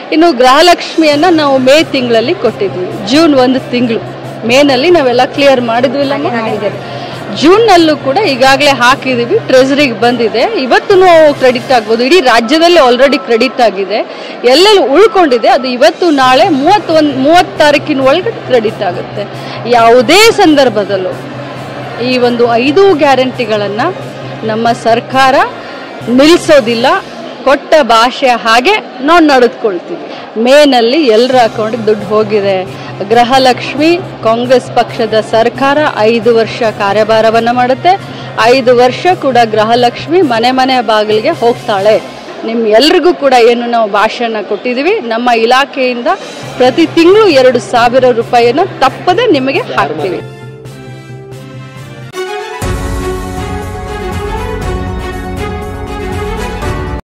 ಇನ್ನು ಗೃಹಲಕ್ಷ್ಮಿಯನ್ನ ನಾವು ಮೇ ತಿಂಗಳಲ್ಲಿ ಕೊಟ್ಟಿದ್ವಿ ಜೂನ್ ಒಂದು ತಿಂಗಳು ಮೇನಲ್ಲಿ ನಾವೆಲ್ಲ ಕ್ಲಿಯರ್ ಮಾಡಿದ್ವಿ ಜೂನ್ ನಲ್ಲೂ ಕೂಡ ಈಗಾಗಲೇ ಹಾಕಿದೀವಿ ಟ್ರೆಜರಿಗೆ ಬಂದಿದೆ ಇವತ್ತು ಕ್ರೆಡಿಟ್ ಆಗ್ಬೋದು ಇಡೀ ರಾಜ್ಯದಲ್ಲಿ ಆಲ್ರೆಡಿ ಕ್ರೆಡಿಟ್ ಆಗಿದೆ ಎಲ್ಲೆಲ್ಲಿ ಉಳ್ಕೊಂಡಿದೆ ಅದು ಇವತ್ತು ನಾಳೆ ಮೂವತ್ತೊಂದು ಮೂವತ್ತು ತಾರೀಕಿನ ಒಳಗೆ ಕ್ರೆಡಿಟ್ ಆಗುತ್ತೆ ಯಾವುದೇ ಸಂದರ್ಭದಲ್ಲೂ ಈ ಒಂದು ಐದು ಗ್ಯಾರಂಟಿಗಳನ್ನು ನಮ್ಮ ಸರ್ಕಾರ ನಿಲ್ಲಿಸೋದಿಲ್ಲ ಕೊಟ್ಟ ಭಾಷೆ ಹಾಗೆ ನಾವು ನಡೆದುಕೊಳ್ತೀವಿ ಮೇನಲ್ಲಿ ಎಲ್ಲರ ಅಕೌಂಟ್ಗೆ ದುಡ್ಡು ಹೋಗಿದೆ ಗೃಹಲಕ್ಷ್ಮಿ ಕಾಂಗ್ರೆಸ್ ಪಕ್ಷದ ಸರ್ಕಾರ ಐದು ವರ್ಷ ಕಾರ್ಯಭಾರವನ್ನು ಮಾಡುತ್ತೆ ಐದು ವರ್ಷ ಕೂಡ ಗೃಹಲಕ್ಷ್ಮಿ ಮನೆ ಮನೆ ಬಾಗಿಲಿಗೆ ಹೋಗ್ತಾಳೆ ನಿಮ್ ಎಲ್ರಿಗೂ ಕೂಡ ಏನು ನಾವು ಭಾಷಣ ಕೊಟ್ಟಿದ್ದೀವಿ ನಮ್ಮ ಇಲಾಖೆಯಿಂದ ಪ್ರತಿ ತಿಂಗಳು ಎರಡು ಸಾವಿರ ರೂಪಾಯಿಯನ್ನು ತಪ್ಪದೆ ನಿಮಗೆ ಹಾಕ್ತೀವಿ